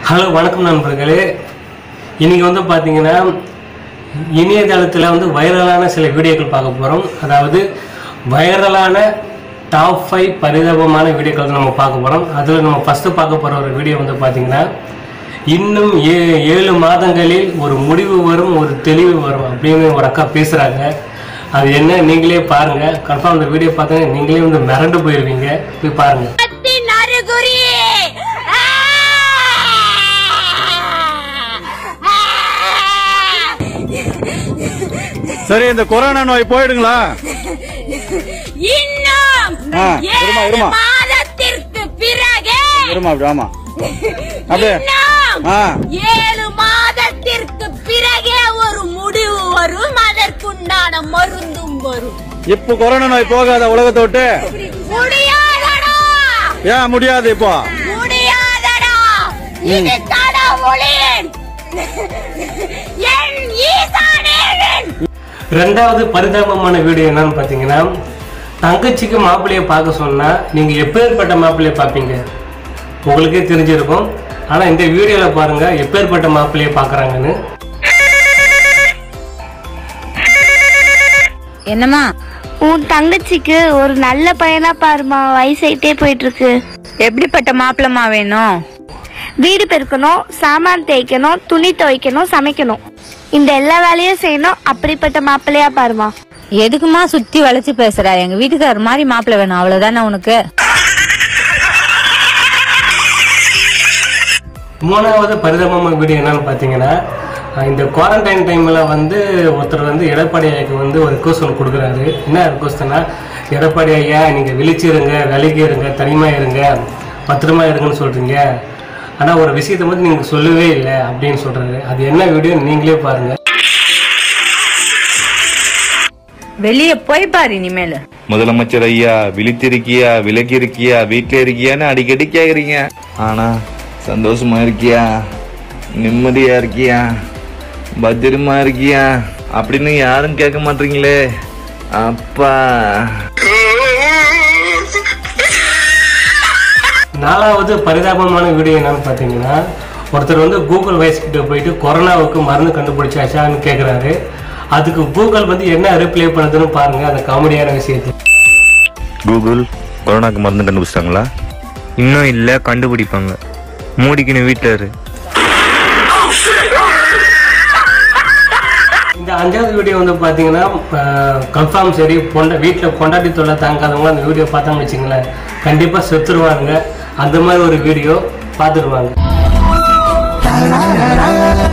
Hello வணக்கம் நண்பர்களே இன்னைக்கு வந்து பார்த்தீங்கன்னா இணையதளத்தில் வந்து வைரலான சில வீடியோக்கள் பார்க்க போகிறோம் அதாவது வைரலான டாப் ஃபைவ் பரிதாபமான வீடியோக்கள் நம்ம பார்க்க போகிறோம் அதில் நம்ம ஃபஸ்ட்டு பார்க்க போகிற ஒரு வீடியோ வந்து பார்த்தீங்கன்னா இன்னும் ஏ ஏழு மாதங்களில் ஒரு முடிவு வரும் ஒரு தெளிவு வரும் அப்படின்னு ஒரு அக்கா பேசுகிறாங்க அது என்ன நீங்களே பாருங்கள் கன்ஃபார்ம் அந்த வீடியோ பார்த்தீங்கன்னா நீங்களே வந்து மிரண்டு போயிருவீங்க போய் பாருங்கள் மரத்தின் அறிகுறி சரி இந்த கொரோனா நோய் போயிடுங்களா இன்னும் ஆ, இருமா, ஏழு இருமா. மாதத்திற்கு பிறகு இருமா அப்படி ஆமா அப்படியே இன்னும் ஆ. ஏழு மாதத்திற்கு பிறகே ஒரு முடிவு வரும் அதற்குண்டான மருந்தும் வரும் இப்ப கொரோனா நோய் போகாத உலகத்தை விட்டு முடியாதடா ஏன் முடியாது இப்போ முடியாதடா இது கடவுளின் என் ஈசானின் ரெண்டாவது பரிதாபமான வீடியோ என்னன்னு பார்த்தீங்கன்னா தங்கச்சிக்கு மாப்பிள்ளையை பார்க்க சொன்னா நீங்க எப்பேற்பட்ட மாப்பிள்ளையை பார்ப்பீங்க உங்களுக்கே தெரிஞ்சிருக்கும் ஆனா இந்த வீடியோல பாருங்க எப்பேற்பட்ட மாப்பிள்ளையை பார்க்கறாங்கன்னு என்னம்மா உன் தங்கச்சிக்கு ஒரு நல்ல பையனா பாருமா வயசாயிட்டே போயிட்டு இருக்கு எப்படிப்பட்ட மாப்பிளமா வேணும் வீடு பெருக்கணும் சாமான் தேய்க்கணும் துணி துவைக்கணும் சமைக்கணும் இந்த எல்லா வேலையும் செய்யணும் அப்படிப்பட்ட மாப்பிள்ளையா பாருமா எதுக்குமா சுத்தி வளைச்சு பேசுற எங்க வீட்டுக்காரர் மாதிரி மாப்பிள வேணும் அவ்வளவுதானே உனக்கு மூணாவது பரிதாபமான வீடியோ என்னன்னு பார்த்தீங்கன்னா அஹ் இந்த குவாரண்டைன் டைமில் வந்து ஒருத்தர் வந்து எடப்பாடி ஐயாக்கு வந்து ஒரு ரிக்வஸ்ட் ஒன்று கொடுக்குறாரு என்ன ரிக்வஸ்ட்னா எடப்பாடி ஐயா நீங்கள் விழிச்சிருங்க விலைக்கு இருங்க தனிமையாக இருங்க பத்திரமா இருங்கன்னு சொல்கிறீங்க ஆனால் ஒரு விஷயத்தை வந்து நீங்கள் சொல்லவே இல்லை அப்படின்னு சொல்கிறாரு அது என்ன வீடியோ நீங்களே பாருங்கள் வெளிய போய் பாரு இனிமேல் முதலமைச்சர் ஐயா விழித்திருக்கியா விலகி இருக்கியா வீட்டுல இருக்கியான்னு அடிக்கடி கேக்குறீங்க ஆனா சந்தோஷமா இருக்கியா நிம்மதியா இருக்கியா பத்திரமா இருக்கியா அப்படின்னு யாரும் கேட்க மாட்டீங்களே அப்பா நாலாவது பரிதாபமான வீடியோ என்னன்னு பார்த்தீங்கன்னா ஒருத்தர் வந்து கூகுள் வைஸ் கிட்ட போயிட்டு கொரோனாவுக்கு மருந்து கண்டுபிடிச்சாச்சான்னு கேட்குறாரு அதுக்கு கூகுள் வந்து என்ன ரிப்ளை பண்ணுதுன்னு பாருங்க அந்த காமெடியான விஷயத்தை கூகுள் கொரோனாக்கு மருந்து கண்டுபிடிச்சிட்டாங்களா இன்னும் இல்லை கண்டுபிடிப்பாங்க மூடிக்கின்னு வீட்டில் இரு இந்த அஞ்சாவது வீடியோ வந்து பார்த்தீங்கன்னா கன்ஃபார்ம் சரி பொண்ட வீட்டில் பொண்டாட்டி தொல்லை தாங்காதவங்க அந்த வீடியோ பார்த்தாங்கன்னு வச்சுங்களேன் கண்டிப்பாக செத்துருவாங்க அந்த மாதிரி ஒரு வீடியோ பார்த்துருவாங்க